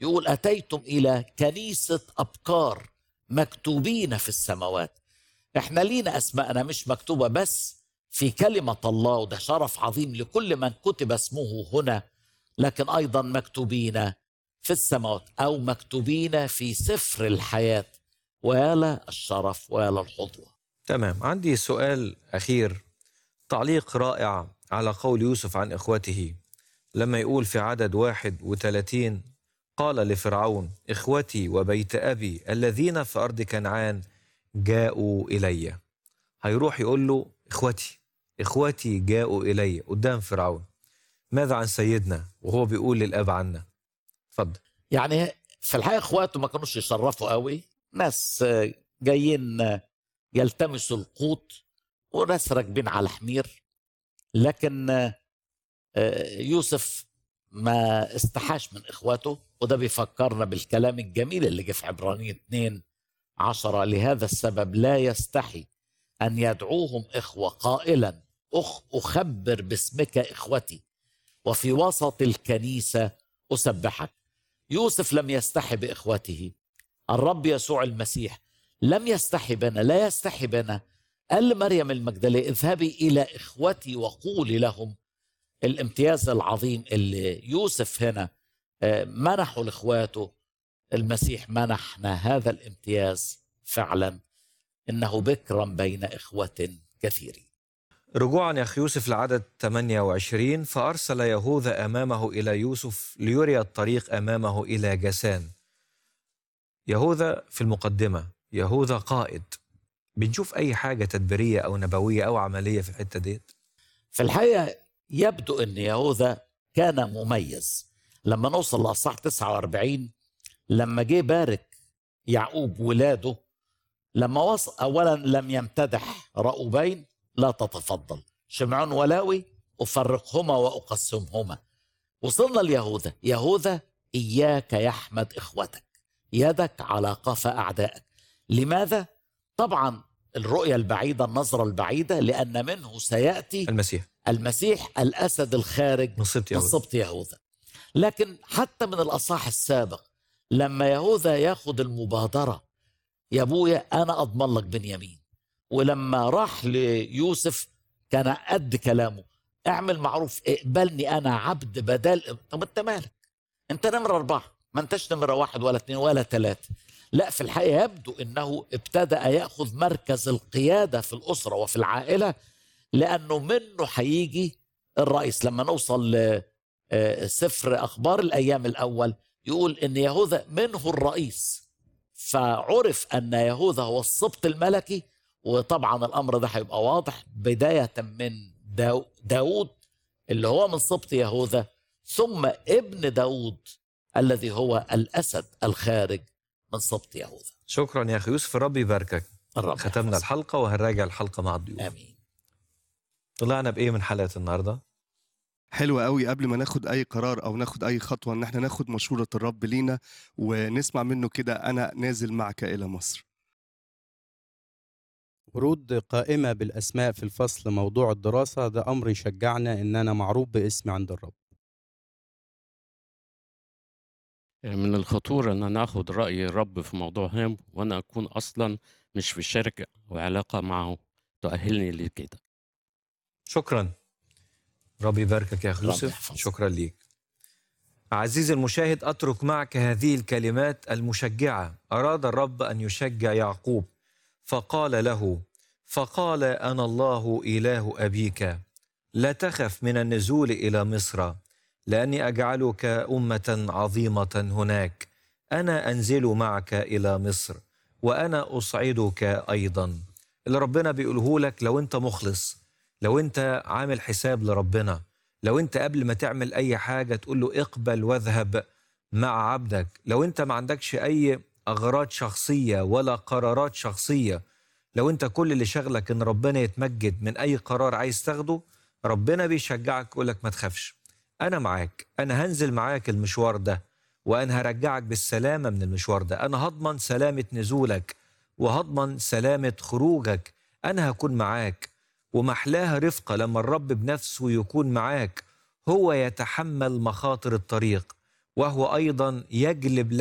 يقول أتيتم إلى كنيسة أبكار مكتوبين في السماوات احنا لينا أسماءنا مش مكتوبة بس في كلمة الله وده شرف عظيم لكل من كتب اسمه هنا لكن أيضا مكتوبين في السماوات أو مكتوبين في سفر الحياة ويا الشرف ويا الحظوة تمام عندي سؤال أخير تعليق رائع على قول يوسف عن إخوته لما يقول في عدد واحد وثلاثين قال لفرعون إخوتي وبيت أبي الذين في أرض كنعان جاءوا إلي هيروح يقول له إخوتي إخوتي جاءوا إلي قدام فرعون ماذا عن سيدنا وهو بيقول للأب عنا اتفضل يعني في الحقيقة إخواته ما كانوش يشرفوا قوي ناس جايين يلتمسوا القوت وناس راكبين على حمير لكن يوسف ما استحاش من اخواته وده بيفكرنا بالكلام الجميل اللي جه في عبرانية 2 عشرة لهذا السبب لا يستحي أن يدعوهم إخوة قائلا أخ أخبر باسمك إخوتي وفي وسط الكنيسة أسبحك يوسف لم يستحي بإخوته الرب يسوع المسيح لم يستحي بنا لا يستحي بنا قال لمريم المجدلية اذهبي إلى إخوتي وقولي لهم الامتياز العظيم اللي يوسف هنا منحه لاخواته المسيح منحنا هذا الامتياز فعلا انه بكرا بين اخوه كثيرين رجوعا يا اخي يوسف لعدد 28 فارسل يهوذا امامه الى يوسف ليري الطريق امامه الى جسان يهوذا في المقدمه يهوذا قائد بنشوف اي حاجه تدبيريه او نبويه او عمليه في الحته ديت في الحقيقه يبدو ان يهوذا كان مميز لما نوصل لاصحاح 49 لما جه بارك يعقوب ولاده لما وصل اولا لم يمتدح رؤوبين لا تتفضل شمعون ولاوي افرقهما واقسمهما وصلنا ليهوذا يهوذا اياك يحمد اخوتك يدك على قفا اعدائك لماذا طبعا الرؤيه البعيده النظره البعيده لان منه سياتي المسيح المسيح الاسد الخارج من سبط من يهوذا سبط يهوذا لكن حتى من الاصحاح السابق لما يهوذا ياخد المبادره يا ابويا انا اضمن لك بنيامين ولما راح ليوسف كان قد كلامه اعمل معروف اقبلني انا عبد بدل طب انت مالك انت نمره اربعه ما انتش نمره واحد ولا اثنين ولا ثلاثه لا في الحقيقه يبدو انه ابتدا ياخذ مركز القياده في الاسره وفي العائله لانه منه هيجي الرئيس لما نوصل لسفر اخبار الايام الاول يقول ان يهوذا منه الرئيس فعرف ان يهوذا هو السبط الملكي وطبعا الامر ده هيبقى واضح بدايه من داو داود اللي هو من سبط يهوذا ثم ابن داود الذي هو الاسد الخارج من سبط يهوذا شكرا يا اخي يوسف الرب يباركك الرب ختمنا يحفظك. الحلقه وهنراجع الحلقه مع الضيوف امين طلعنا بايه من حلقه النهارده حلو قوي قبل ما ناخد اي قرار او ناخد اي خطوه ان احنا ناخد مشوره الرب لينا ونسمع منه كده انا نازل معك الى مصر ورود قائمة بالأسماء في الفصل موضوع الدراسة ده أمر يشجعنا إن أنا معروف باسمي عند الرب من الخطورة إن أنا آخد رأي الرب في موضوع هام وأنا أكون أصلا مش في شركة وعلاقة معه تؤهلني لكده شكرا رب يباركك يا اخي رب يوسف يحفظك. شكرا ليك عزيزي المشاهد اترك معك هذه الكلمات المشجعه اراد الرب ان يشجع يعقوب فقال له فقال انا الله اله ابيك لا تخف من النزول الى مصر لاني اجعلك امه عظيمه هناك انا انزل معك الى مصر وانا اصعدك ايضا اللي ربنا بيقوله لك لو انت مخلص لو انت عامل حساب لربنا لو انت قبل ما تعمل اي حاجه تقول له اقبل واذهب مع عبدك لو انت ما عندكش اي اغراض شخصيه ولا قرارات شخصيه لو انت كل اللي شغلك ان ربنا يتمجد من اي قرار عايز تاخده ربنا بيشجعك يقول لك ما تخافش انا معاك انا هنزل معاك المشوار ده وانا هرجعك بالسلامه من المشوار ده انا هضمن سلامه نزولك وهضمن سلامه خروجك انا هكون معاك ومحلاها رفقة لما الرب بنفسه يكون معاك هو يتحمل مخاطر الطريق وهو أيضا يجلب